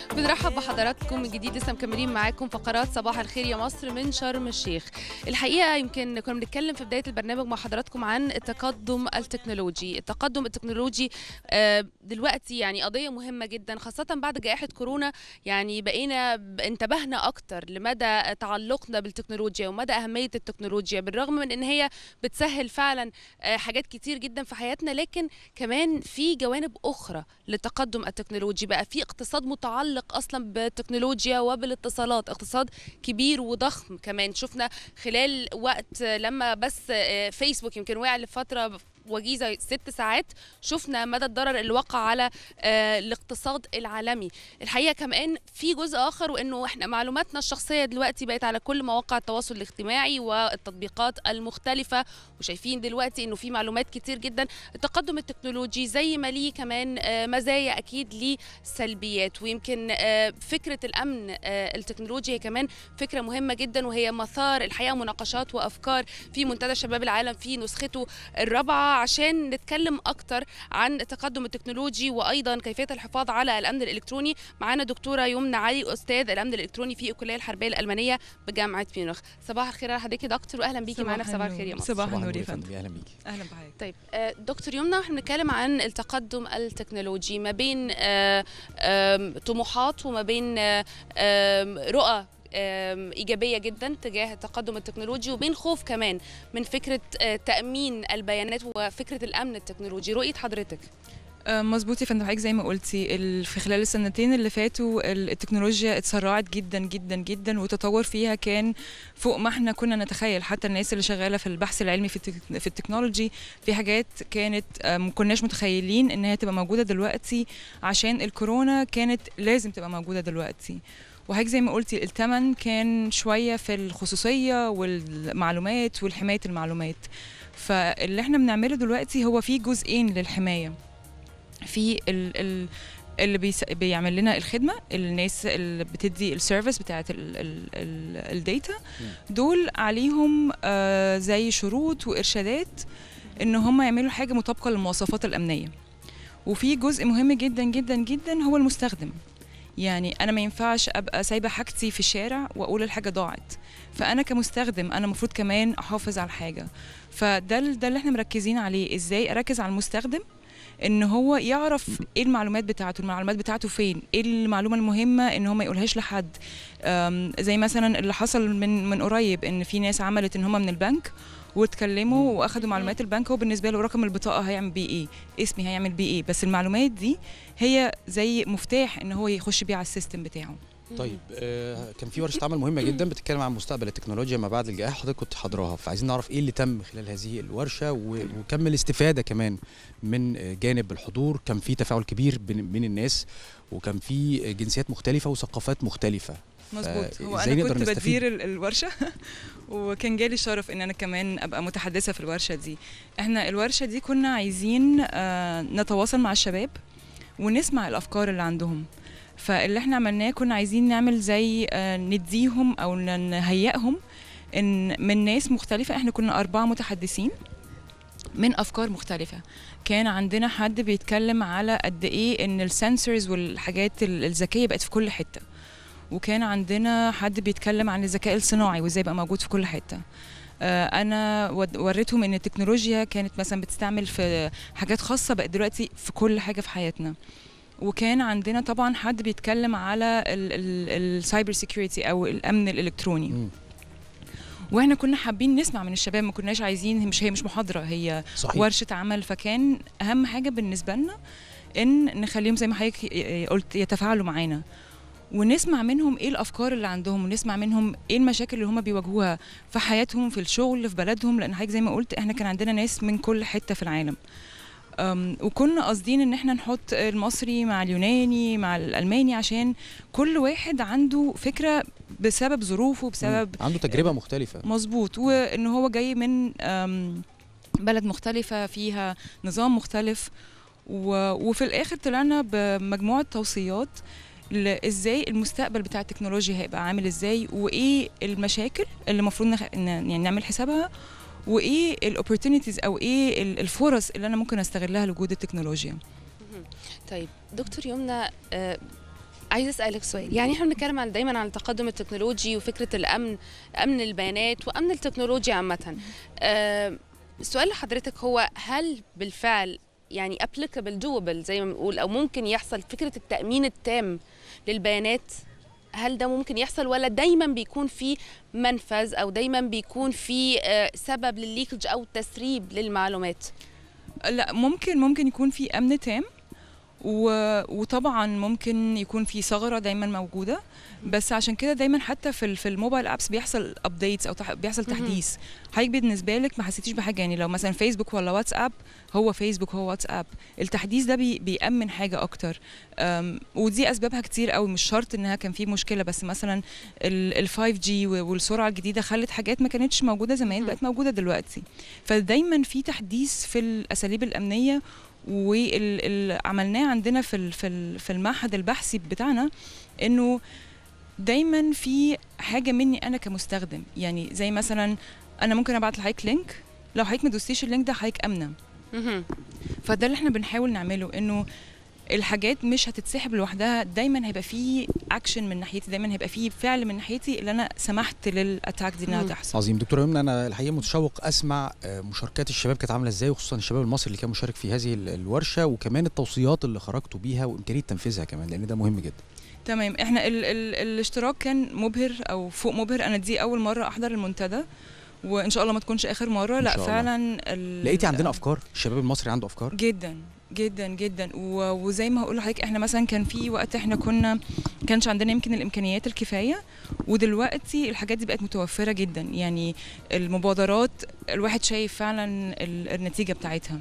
بنرحب بحضراتكم من جديد لسه مكملين معاكم فقرات صباح الخير يا مصر من شرم الشيخ الحقيقه يمكن كنا بنتكلم في بدايه البرنامج مع حضراتكم عن التقدم التكنولوجي التقدم التكنولوجي آه، دلوقتي يعني قضيه مهمه جدا خاصه بعد جائحه كورونا يعني بقينا ب- انتبهنا اكتر لمدى تعلقنا بالتكنولوجيا ومدى اهميه التكنولوجيا بالرغم من ان هي بتسهل فعلا آه، حاجات كتير جدا في حياتنا لكن كمان في جوانب اخرى للتقدم التكنولوجي بقى في اقتصاد متعلق اصلا بالتكنولوجيا وبالاتصالات اقتصاد كبير وضخم كمان شفنا خلال وقت لما بس آه، فيسبوك يمكن وقع لفتره وجيزه ست ساعات شفنا مدى الضرر اللي وقع على آه، الاقتصاد العالمي الحقيقه كمان في جزء اخر وانه احنا معلوماتنا الشخصيه دلوقتي بقت على كل مواقع التواصل الاجتماعي والتطبيقات المختلفه وشايفين دلوقتي انه في معلومات كتير جدا التقدم التكنولوجي زي ما ليه كمان آه، مزايا اكيد ليه سلبيات ويمكن آه، فكره الامن آه، التكنولوجي هي كمان فكره مهمه جدا وهي مثار الحقيقه مناقشات وافكار في منتدى شباب العالم في نسخته الرابعه عشان نتكلم اكتر عن التقدم التكنولوجي وايضا كيفيه الحفاظ على الامن الالكتروني معانا دكتوره يمنى علي استاذ الامن الالكتروني في الكليه الحربيه الالمانيه بجامعه ميونخ صباح الخير على حضرتك يا دكتور واهلا بيكي معانا في صباح الخير يا مصر صباح النور يا فندم اهلا بيكي اهلا بحضرتك طيب آه، دكتور يمنى احنا بنتكلم عن التقدم التكنولوجي ما بين آه، آم، طموحات وما بين آه، آم، رؤى آم، ايجابيه جدا تجاه التقدم التكنولوجي وبين خوف كمان من فكره آه، تامين البيانات وفكره الامن التكنولوجي رؤيه حضرتك آه، مظبوط يا فندم حضرتك زي ما قلتي ال- في خلال السنتين اللي فاتوا ال- التكنولوجيا اتسرعت جدا جدا جدا والتطور فيها كان فوق ما احنا كنا نتخيل حتى الناس اللي شغاله في البحث العلمي في التك- في التكنولوجي في حاجات كانت آه، ما كناش متخيلين ان هي تبقى موجوده دلوقتي عشان الكورونا كانت لازم تبقى موجوده دلوقتي وهيك زي ما قلتي الثمن كان شويه في الخصوصيه والمعلومات والحمايه المعلومات فاللي احنا بنعمله دلوقتي هو في جزئين للحمايه في ال ال اللي بيس بيعمل لنا الخدمه الناس اللي بتدي السيرفيس بتاعت الداتا دول عليهم آه زي شروط وارشادات ان هم يعملوا حاجه مطابقه للمواصفات الامنيه وفي جزء مهم جدا جدا جدا هو المستخدم يعني انا ما ينفعش ابقى سايبه حاجتي في الشارع واقول الحاجه ضاعت فانا كمستخدم انا المفروض كمان احافظ على الحاجه فده ال- ده اللي احنا مركزين عليه ازاي اركز على المستخدم ان هو يعرف ايه المعلومات بتاعته المعلومات بتاعته فين ايه المعلومه المهمه ان هو ما يقولهاش لحد أم، زي مثلا اللي حصل من من قريب ان في ناس عملت ان هم من البنك واتكلموا واخدوا معلومات البنك هو بالنسبه له رقم البطاقه هيعمل بيه ايه اسمي هيعمل بيه ايه بس المعلومات دي هي زي مفتاح ان هو يخش بيه على السيستم بتاعه طيب آه كان في ورشه عمل مهمه جدا بتتكلم عن مستقبل التكنولوجيا ما بعد الجائحه حضرتك كنت حاضراها فعايزين نعرف ايه اللي تم خلال هذه الورشه و- وكم الاستفاده كمان من آه، جانب الحضور كان في تفاعل كبير بين بين الناس وكان في جنسيات مختلفه وثقافات مختلفه مظبوط هو فإزاي انا نقدر كنت نستفيد؟ بدير ال- الورشه وكان جالي شرف ان انا كمان ابقى متحدثه في الورشه دي احنا الورشه دي كنا عايزين آه، نتواصل مع الشباب ونسمع الافكار اللي عندهم فاللي احنا عملناه كنا عايزين نعمل زي آه، نديهم او ن- نهيئهم ان من ناس مختلفه احنا كنا اربعه متحدثين من افكار مختلفه كان عندنا حد بيتكلم على قد ايه ان السنسورز والحاجات ال- الذكيه بقت في كل حته وكان عندنا حد بيتكلم عن الذكاء الصناعي وازاي بقى موجود في كل حته آه، انا ود- وريتهم ان التكنولوجيا كانت مثلا بتستعمل في حاجات خاصه بقت دلوقتي في كل حاجه في حياتنا وكان عندنا طبعا حد بيتكلم على السايبر سيكيورتي او الامن الالكتروني مم. واحنا كنا حابين نسمع من الشباب ما كناش عايزين مش هي مش محاضره هي صحيح ورشه عمل فكان اهم حاجه بالنسبه لنا ان نخليهم زي ما حضرتك ي- قلت يتفاعلوا معانا ونسمع منهم ايه الافكار اللي عندهم ونسمع منهم ايه المشاكل اللي هم بيواجهوها في حياتهم في الشغل في بلدهم لان حضرتك زي ما قلت احنا كان عندنا ناس من كل حته في العالم أم، وكنا قاصدين ان احنا نحط المصري مع اليوناني مع الالماني عشان كل واحد عنده فكره بسبب ظروفه بسبب مم. عنده تجربه مختلفه مظبوط وان هو جاي من أم، بلد مختلفة فيها نظام مختلف و... وفي الآخر طلعنا بمجموعة توصيات ل- ازاي المستقبل بتاع التكنولوجيا هيبقى عامل ازاي وايه المشاكل اللي المفروض نخ... ن- يعني نعمل حسابها وايه الاوبورتونيتيز او ايه ال- الفرص اللي انا ممكن استغلها لوجود التكنولوجيا طيب دكتور يمنى آه، عايزه اسالك سؤال يعني احنا بنتكلم عن دايما عن التقدم التكنولوجي وفكره الامن امن البيانات وامن التكنولوجيا عامه آه، السؤال لحضرتك هو هل بالفعل يعني applicable doable زي ما بنقول او ممكن يحصل فكره التامين التام للبيانات هل ده ممكن يحصل ولا دايما بيكون في منفذ او دايما بيكون في آه، سبب للليكج او تسريب للمعلومات لا ممكن ممكن يكون في امن تام و... وطبعا ممكن يكون في ثغره دايما موجوده بس عشان كده دايما حتى في ال- في الموبايل ابس بيحصل ابديتس او تح... بيحصل مهم. تحديث حضرتك بالنسبه لك ما حسيتيش بحاجه يعني لو مثلا فيسبوك ولا واتساب هو فيسبوك هو واتساب التحديث ده بي... بيأمن حاجه اكتر أم... ودي اسبابها كتير قوي مش شرط انها كان في مشكله بس مثلا ال 5 جي والسرعه الجديده خلت حاجات ما كانتش موجوده زمان مهم. بقت موجوده دلوقتي فدايما في تحديث في الاساليب الامنيه واللي عملناه عندنا في ال- في ال- في المعهد البحثي بتاعنا انه دايما في حاجه مني انا كمستخدم يعني زي مثلا انا ممكن ابعت لحضرتك لينك لو حضرتك ما دوستيش اللينك ده حضرتك امنه مهم. فده اللي احنا بنحاول نعمله انه الحاجات مش هتتسحب لوحدها دايما هيبقى في اكشن من ناحيتي دايما هيبقى في فعل من ناحيتي اللي انا سمحت للاتاك دي انها مم. تحصل عظيم دكتوره يمنى انا الحقيقه متشوق اسمع آه، مشاركات الشباب كانت عامله ازاي وخصوصا الشباب المصري اللي كان مشارك في هذه ال- الورشه وكمان التوصيات اللي خرجتوا بيها وامكانيه تنفيذها كمان لان ده مهم جدا تمام احنا ال ال الاشتراك كان مبهر او فوق مبهر انا دي اول مره احضر المنتدى وان شاء الله ما تكونش اخر مره إن لا شاء الله. فعلا ال- لقيتي عندنا افكار الشباب المصري عنده افكار جدا جدا جدا و- وزي ما هقول لحضرتك احنا مثلا كان في وقت احنا كنا كانش عندنا يمكن الامكانيات الكفايه ودلوقتي الحاجات دي بقت متوفره جدا يعني المبادرات الواحد شايف فعلا ال- النتيجه بتاعتها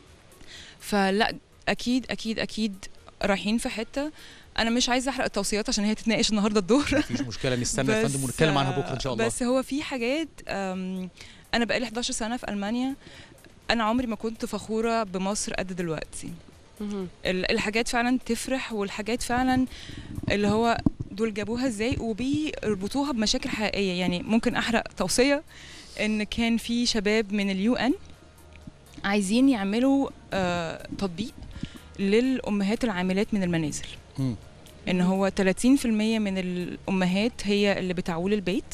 فلا اكيد اكيد اكيد رايحين في حته انا مش عايزه احرق التوصيات عشان هي تتناقش النهارده الظهر مفيش مشكله نستنى يا فندم ونتكلم عنها بكره ان شاء الله بس هو في حاجات أم، انا بقالي 11 سنه في المانيا انا عمري ما كنت فخوره بمصر قد دلوقتي مهم. ال- الحاجات فعلا تفرح والحاجات فعلا اللي هو دول جابوها ازاي وبيربطوها بمشاكل حقيقيه يعني ممكن احرق توصيه ان كان في شباب من اليو ان عايزين يعملوا آه تطبيق للامهات العاملات من المنازل مم. ان هو 30% من الامهات هي اللي بتعول البيت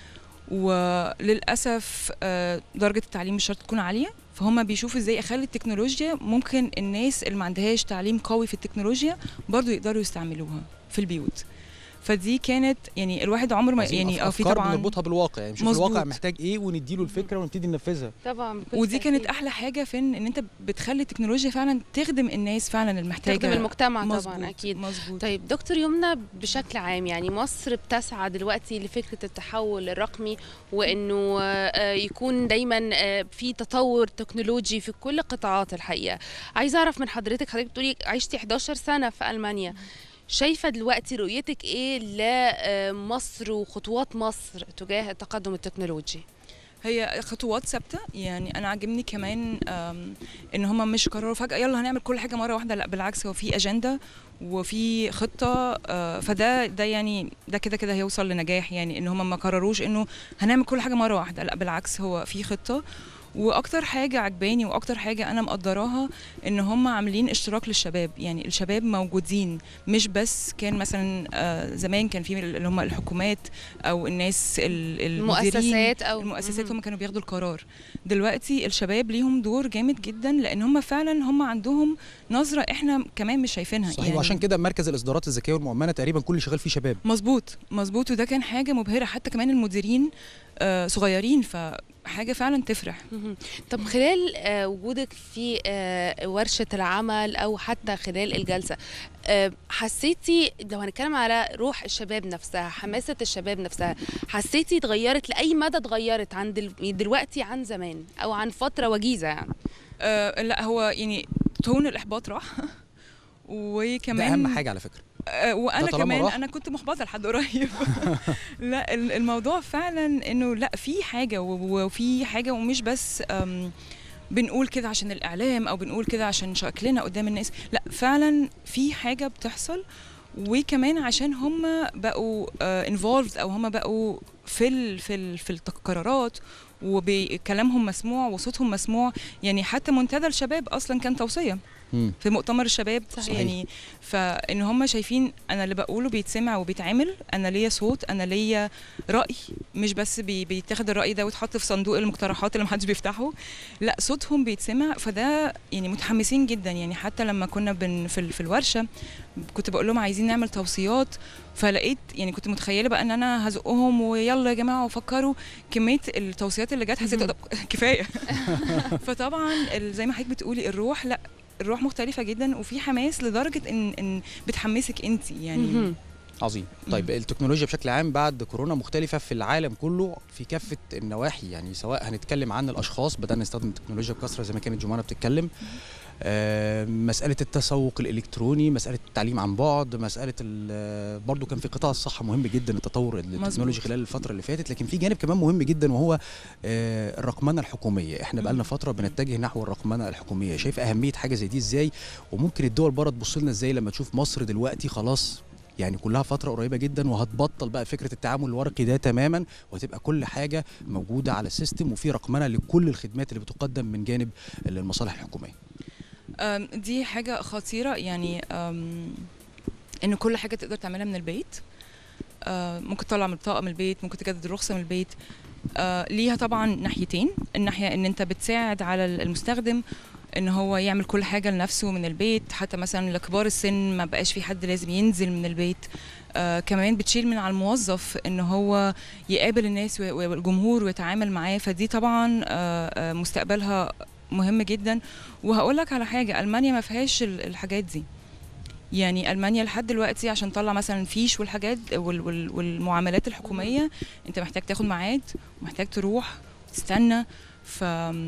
وللاسف آه، درجه التعليم مش شرط تكون عاليه فهم بيشوفوا ازاي اخلي التكنولوجيا ممكن الناس اللي ما عندهاش تعليم قوي في التكنولوجيا برضو يقدروا يستعملوها في البيوت فدي كانت يعني الواحد عمره ما عظيم. يعني أف- اه في افكار طبعا بنربطها بالواقع يعني نشوف مظبوط. الواقع محتاج ايه ونديله الفكره ونبتدي ننفذها طبعا بكل ودي كانت تأكيد. احلى حاجه في ان إن انت بتخلي التكنولوجيا فعلا تخدم الناس فعلا المحتاجه تخدم المجتمع مظبوط، طبعا اكيد مظبوط طيب دكتور يمنى بشكل عام يعني مصر بتسعى دلوقتي لفكره التحول الرقمي وانه آه، يكون دايما آه، في تطور تكنولوجي في كل قطاعات الحقيقه عايزه اعرف من حضرتك حضرتك بتقولي عشتي 11 سنه في المانيا شايفه دلوقتي رؤيتك ايه لمصر وخطوات مصر تجاه التقدم التكنولوجي هي خطوات ثابته يعني انا عاجبني كمان آم، ان هم مش قرروا فجاه يلا هنعمل كل حاجه مره واحده لا بالعكس هو في اجنده وفي خطه آه، فده ده يعني ده كده كده هيوصل لنجاح يعني ان هم ما قرروش انه هنعمل كل حاجه مره واحده لا بالعكس هو في خطه واكتر حاجه عجباني واكتر حاجه انا مقدراها ان هم عاملين اشتراك للشباب يعني الشباب موجودين مش بس كان مثلا آه، زمان كان في اللي هم الحكومات او الناس ال- المديرين المؤسسات او المؤسسات مهم. هم كانوا بياخدوا القرار دلوقتي الشباب ليهم دور جامد جدا لان هم فعلا هم عندهم نظره احنا كمان مش شايفينها صحيح وعشان كده مركز الاصدارات الذكيه والمؤمنه تقريبا كل اللي شغال فيه شباب مظبوط مظبوط وده كان حاجه مبهره حتى كمان المديرين آه صغيرين فحاجه فعلا تفرح مهم. طب خلال آه، وجودك في آه، ورشة العمل أو حتى خلال الجلسة آه، حسيتي لو هنتكلم على روح الشباب نفسها حماسة الشباب نفسها حسيتي اتغيرت لأي مدى اتغيرت عن دل... دلوقتي عن زمان أو عن فترة وجيزة يعني آه لا هو يعني تون الاحباط راح ده وكمان اهم حاجه على فكره آه، وانا ده طالما كمان راح. انا كنت محبطه لحد قريب لا ال- الموضوع فعلا انه لا في حاجه و- وفي حاجه ومش بس أم، بنقول كده عشان الاعلام او بنقول كده عشان شكلنا قدام الناس لا فعلا في حاجه بتحصل وكمان عشان هم بقوا انفولفد او هم بقوا في ال في ال في القرارات وكلامهم مسموع وصوتهم مسموع يعني حتى منتدى الشباب اصلا كان توصيه مم. في مؤتمر الشباب صحيح. يعني فان هم شايفين انا اللي بقوله بيتسمع وبيتعمل انا ليا صوت انا ليا راي مش بس بي بيتاخد الراي ده ويتحط في صندوق المقترحات اللي محدش بيفتحه لا صوتهم بيتسمع فده يعني متحمسين جدا يعني حتى لما كنا بن في, ال- في الورشه كنت بقول لهم عايزين نعمل توصيات فلقيت يعني كنت متخيله بقى ان انا هزقهم ويلا يا جماعه وفكروا كميه التوصيات اللي جت حسيت طب كفايه فطبعا ال- زي ما حضرتك بتقولي الروح لا الروح مختلفة جدا وفي حماس لدرجة ان ان بتحمسك انت يعني مهم. عظيم طيب التكنولوجيا بشكل عام بعد كورونا مختلفة في العالم كله في كافة النواحي يعني سواء هنتكلم عن الأشخاص بدأنا نستخدم التكنولوجيا بكثرة زي ما كانت جمانة بتتكلم آه، مسألة التسوق الإلكتروني مسألة التعليم عن بعد مسألة ال- برضو كان في قطاع الصحة مهم جدا التطور التكنولوجي مظبوط. خلال الفترة اللي فاتت لكن في جانب كمان مهم جدا وهو آه، الرقمنة الحكومية احنا بقالنا فترة بنتجه نحو الرقمنة الحكومية شايف أهمية حاجة زي دي ازاي وممكن الدول بره تبص لنا ازاي لما تشوف مصر دلوقتي خلاص يعني كلها فترة قريبة جدا وهتبطل بقى فكرة التعامل الورقي ده تماما وهتبقى كل حاجة موجودة على السيستم وفي رقمنة لكل الخدمات اللي بتقدم من جانب المصالح الحكومية أم، دي حاجة خطيرة يعني أم، ان كل حاجة تقدر تعملها من البيت أه، ممكن تطلع من البطاقة من البيت ممكن تجدد الرخصة من البيت أه، ليها طبعا ناحيتين الناحية ان انت بتساعد على المستخدم ان هو يعمل كل حاجة لنفسه من البيت حتى مثلا لكبار السن ما بقاش في حد لازم ينزل من البيت آه كمان بتشيل من على الموظف ان هو يقابل الناس و- والجمهور ويتعامل معاه فدي طبعا آه آه مستقبلها مهم جدا وهقول لك على حاجه المانيا ما فيهاش ال- الحاجات دي يعني المانيا لحد دلوقتي عشان تطلع مثلا فيش والحاجات وال وال والمعاملات الحكوميه انت محتاج تاخد ميعاد ومحتاج تروح تستنى ف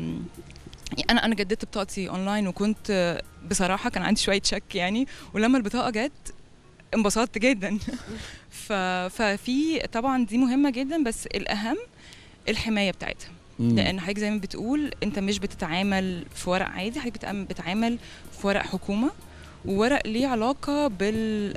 يعني انا انا جددت بطاقتي اونلاين وكنت آه، بصراحه كان عندي شويه شك يعني ولما البطاقه جت انبسطت جدا ف... ففي طبعا دي مهمه جدا بس الاهم الحمايه بتاعتها مم. لان حضرتك زي ما بتقول انت مش بتتعامل في ورق عادي حضرتك بتتعامل- بتتعامل في ورق حكومه وورق ليه علاقه بال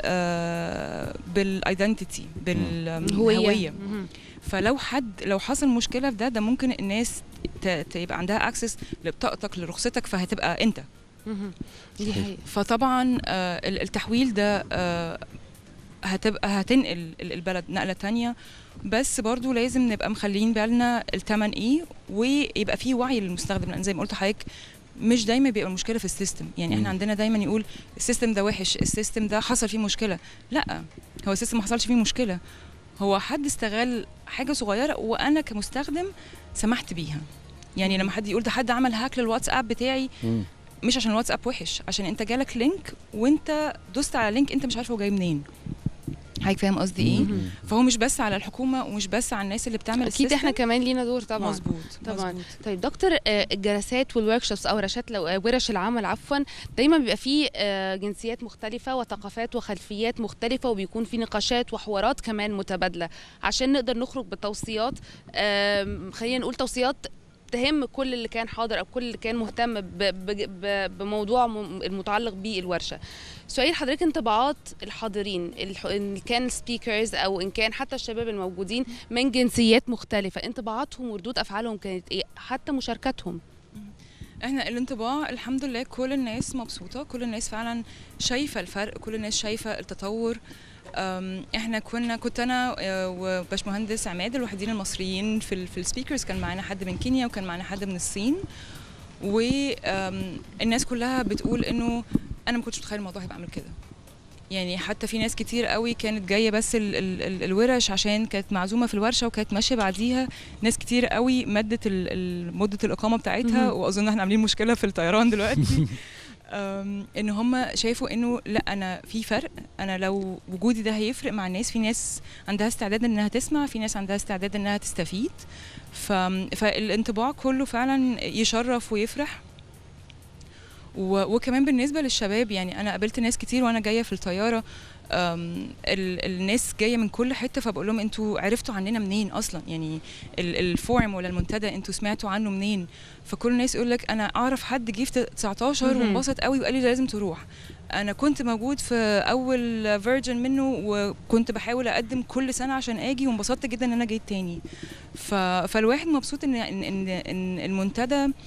آه بالايدنتيتي بالهويه مهم. فلو حد لو حصل مشكله في ده ده ممكن الناس ت- تبقى عندها اكسس لبطاقتك لرخصتك فهتبقى انت مهم. دي صحيح. حقيقة فطبعا آه، ال- التحويل ده آه، هتبقى هتنقل ال- البلد نقله تانية بس برضو لازم نبقى مخلين بالنا التمن ايه ويبقى فيه وعي للمستخدم لان زي ما قلت لحضرتك مش دايما بيبقى المشكله في السيستم يعني مم. احنا عندنا دايما يقول السيستم ده وحش السيستم ده حصل فيه مشكله لا هو السيستم ما حصلش فيه مشكله هو حد استغل حاجه صغيره وانا كمستخدم سمحت بيها يعني لما حد يقول ده حد عمل هاك للواتساب بتاعي مم. مش عشان الواتساب وحش عشان انت جالك لينك وانت دوست على لينك انت مش عارف هو جاي منين حضرتك فاهم قصدي ايه مم. فهو مش بس على الحكومه ومش بس على الناس اللي بتعمل اكيد احنا السيستم. كمان لينا دور طبعا مظبوط طبعاً. مظبوط. طيب دكتور آه، الجلسات والوركشوبس او ورشات لو آه، ورش العمل عفوا دايما بيبقى فيه آه، جنسيات مختلفه وثقافات وخلفيات مختلفه وبيكون في نقاشات وحوارات كمان متبادله عشان نقدر نخرج بتوصيات آم، خلينا نقول توصيات تهم كل اللي كان حاضر او كل اللي كان مهتم ب- ب- ب- بموضوع م- المتعلق بالورشه سؤال حضرتك انطباعات الحاضرين الح- ان كان سبيكرز او ان كان حتى الشباب الموجودين من جنسيات مختلفه انطباعاتهم وردود افعالهم كانت ايه حتى مشاركتهم احنا الانطباع الحمد لله كل الناس مبسوطه كل الناس فعلا شايفه الفرق كل الناس شايفه التطور أم، احنا كنا كنت انا آه، وباشمهندس عماد الوحيدين المصريين في ال في السبيكرز كان معانا حد من كينيا وكان معانا حد من الصين والناس كلها بتقول انه انا ما كنتش متخيل الموضوع هيبقى عامل كده يعني حتى في ناس كتير قوي كانت جايه بس ال ال ال الورش عشان كانت معزومه في الورشه وكانت ماشيه بعديها ناس كتير قوي مدت ال- ال- مده الاقامه بتاعتها مهم. واظن احنا عاملين مشكله في الطيران دلوقتي أم، ان هم شافوا انه لا انا في فرق انا لو وجودي ده هيفرق مع الناس في ناس عندها استعداد انها تسمع في ناس عندها استعداد انها تستفيد ف... فالانطباع كله فعلا يشرف ويفرح و... وكمان بالنسبه للشباب يعني انا قابلت ناس كتير وانا جايه في الطياره أم، ال... الناس جايه من كل حته فبقول لهم انتوا عرفتوا عننا منين اصلا يعني ال... الفورم ولا المنتدى انتوا سمعتوا عنه منين فكل الناس يقول لك انا اعرف حد جه في 19 مهم. وانبسط قوي وقال لي لازم تروح انا كنت موجود في اول فيرجن منه وكنت بحاول اقدم كل سنه عشان اجي وانبسطت جدا ان انا جيت تاني ف... فالواحد مبسوط ان ان ان, إن المنتدى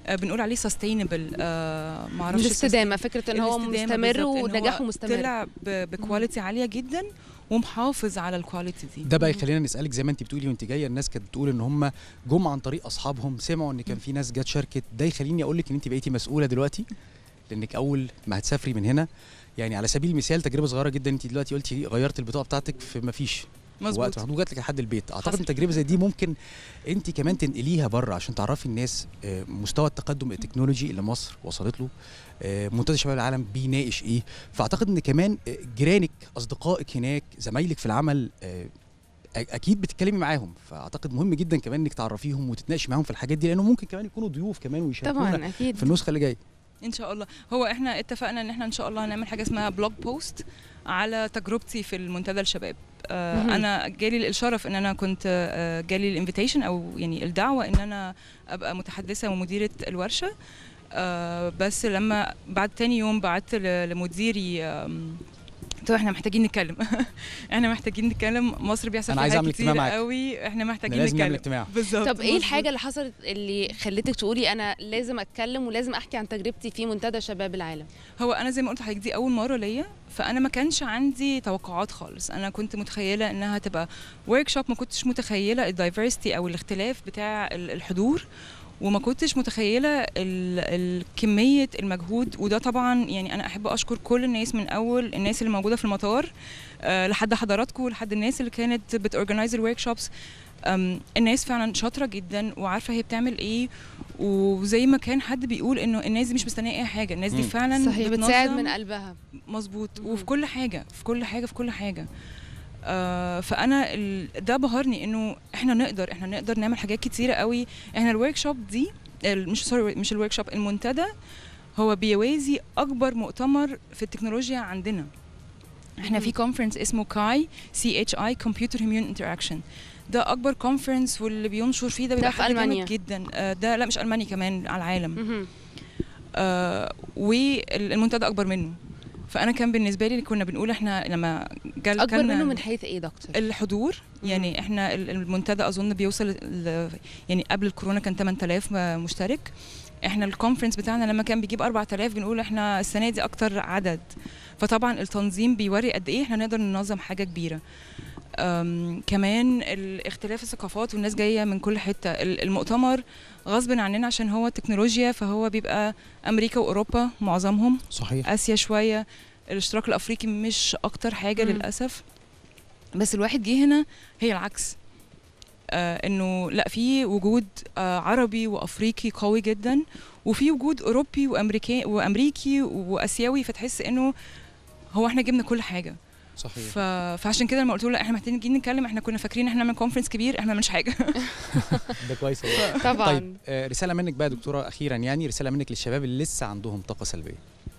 آه، بنقول عليه سستينبل آه معرفش الاستدامه فكره ان هو الاستدامة مستمر بالظبط، إن هو ونجاحه مستمر طلع ب- بكواليتي عاليه جدا ومحافظ على الكواليتي دي ده بقى يخلينا نسالك زي ما انت بتقولي وانت جايه الناس كانت بتقول ان هم جم عن طريق اصحابهم سمعوا ان كان في ناس جت شاركت ده يخليني اقول لك ان انت بقيتي مسؤوله دلوقتي لانك اول ما هتسافري من هنا يعني على سبيل المثال تجربه صغيره جدا انت دلوقتي قلتي غيرت البطاقه بتاعتك في ما فيش في وقت مظبوط محدود جات لك لحد البيت اعتقد حصل. ان تجربه زي دي ممكن انت كمان تنقليها بره عشان تعرفي الناس آه، مستوى التقدم التكنولوجي اللي مصر وصلت له آه، منتدى شباب العالم بيناقش ايه فاعتقد ان كمان آه، جيرانك اصدقائك هناك زمايلك في العمل آه، أ- اكيد بتتكلمي معاهم فاعتقد مهم جدا كمان انك تعرفيهم وتتناقشي معاهم في الحاجات دي لانه ممكن كمان يكونوا ضيوف كمان ويشاركونا طبعا اكيد في النسخه اللي جايه ان شاء الله هو احنا اتفقنا ان احنا ان شاء الله هنعمل حاجه اسمها بلوج بوست على تجربتي في المنتدى الشباب آه مهم. انا جالي الشرف ان انا كنت آه جالي الانفيتيشن او يعني الدعوه ان انا ابقى متحدثه ومديره الورشه آه بس لما بعد تاني يوم بعت ل- لمديري آم، قلت له احنا محتاجين نتكلم احنا محتاجين نتكلم مصر بيحصل أنا فيها عايز حاجات أعمل اجتماع كتير معاك. قوي احنا إحنا محتاجين لازم نعمل نتكلم اجتماع بالظبط طب ايه مظبوط. الحاجه اللي حصلت اللي خلتك تقولي انا لازم اتكلم ولازم احكي عن تجربتي في منتدى شباب العالم هو انا زي ما قلت لحضرتك دي اول مره ليا فانا ما كانش عندي توقعات خالص انا كنت متخيله انها تبقى ورك شوب ما كنتش متخيله الدايفرستي او الاختلاف بتاع ال- الحضور وما كنتش متخيله ال- ال- كميه المجهود وده طبعا يعني انا احب اشكر كل الناس من اول الناس اللي موجوده في المطار آه، لحد حضراتكم لحد الناس اللي كانت بتورجنايز الورك شوبس الناس فعلا شاطره جدا وعارفه هي بتعمل ايه وزي ما كان حد بيقول انه الناس دي مش مستنيه اي حاجه الناس دي مم. فعلا صحيح بتساعد بتنظم من قلبها مظبوط مم. وفي كل حاجه في كل حاجه في كل حاجه آه فانا ال... ده بهرني انه احنا نقدر احنا نقدر نعمل حاجات كتيره قوي احنا الورك شوب دي ال- مش سوري مش الورك شوب المنتدى هو بيوازي اكبر مؤتمر في التكنولوجيا عندنا احنا في كونفرنس اسمه كاي سي اتش اي كمبيوتر هيومن انتراكشن ده اكبر كونفرنس واللي بينشر فيه ده بيبقى في حد جامد ألمانيا. جدا آه ده لا مش الماني كمان على العالم مهم. آه والمنتدى اكبر منه فانا كان بالنسبه لي كنا بنقول احنا لما جال اكبر كان منه من حيث ايه دكتور الحضور يعني احنا ال- المنتدى اظن بيوصل ل- يعني قبل الكورونا كان 8000 م- مشترك احنا الكونفرنس بتاعنا لما كان بيجيب 4000 بنقول احنا السنه دي اكتر عدد فطبعا التنظيم بيوري قد ايه احنا نقدر ننظم حاجه كبيره أم كمان ال- اختلاف الثقافات والناس جايه من كل حته ال- المؤتمر غصب عننا عشان هو تكنولوجيا فهو بيبقى امريكا واوروبا معظمهم صحيح اسيا شويه الاشتراك الافريقي مش اكتر حاجه مم. للاسف بس الواحد جه هنا هي العكس آه انه لا في وجود آه عربي وافريقي قوي جدا وفي وجود اوروبي وامريكي وامريكي واسيوي فتحس انه هو احنا جبنا كل حاجه صحيح ف... فعشان كده لما قلت له لا احنا محتاجين نتكلم احنا كنا فاكرين احنا نعمل كونفرنس كبير احنا ما عملناش حاجه ده كويس والله. طبعا طيب آه، رساله منك بقى يا دكتوره اخيرا يعني رساله منك للشباب اللي لسه عندهم طاقه سلبيه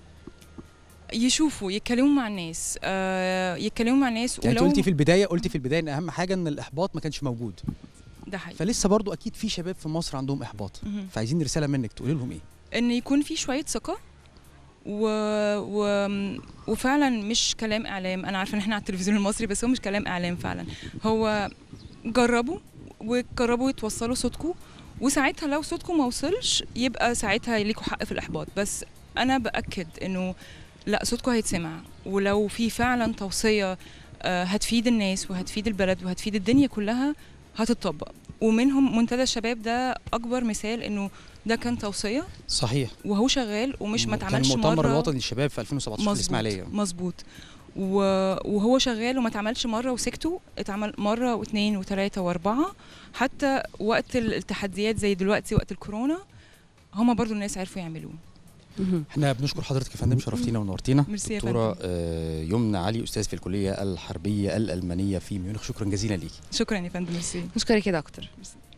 يشوفوا يتكلموا مع الناس آه يتكلموا مع الناس يعني انت قلتي في البدايه قلتي في البدايه ان اهم حاجه ان الاحباط ما كانش موجود ده حقيقي فلسه برضو اكيد في شباب في مصر عندهم احباط مهم. فعايزين رساله منك تقولي لهم ايه ان يكون في شويه ثقه و... و... وفعلا مش كلام اعلام انا عارفه ان احنا على التلفزيون المصري بس هو مش كلام اعلام فعلا هو جربوا وجربوا توصلوا صوتكم وساعتها لو صوتكم ما وصلش يبقى ساعتها ليكوا حق في الاحباط بس انا باكد انه لا صوتكم هيتسمع ولو في فعلا توصيه آه، هتفيد الناس وهتفيد البلد وهتفيد الدنيا كلها هتطبق ومنهم منتدى الشباب ده اكبر مثال انه ده كان توصيه صحيح وهو شغال ومش ما اتعملش كان المؤتمر مره الوطني للشباب في 2017 في الاسماعيليه مظبوط و- وهو شغال وما اتعملش مره وسكتوا اتعمل مره واثنين وثلاثه واربعه حتى وقت ال- التحديات زي دلوقتي وقت الكورونا هما برضو الناس عرفوا يعملوه مهم. احنا بنشكر حضرتك يا فندم شرفتينا ونورتينا ميرسي يا دكتوره فندم آه، يمنى علي استاذ في الكليه الحربيه الالمانيه في ميونخ شكرا جزيلا ليكي شكرا يا فندم ميرسي نشكرك يا دكتور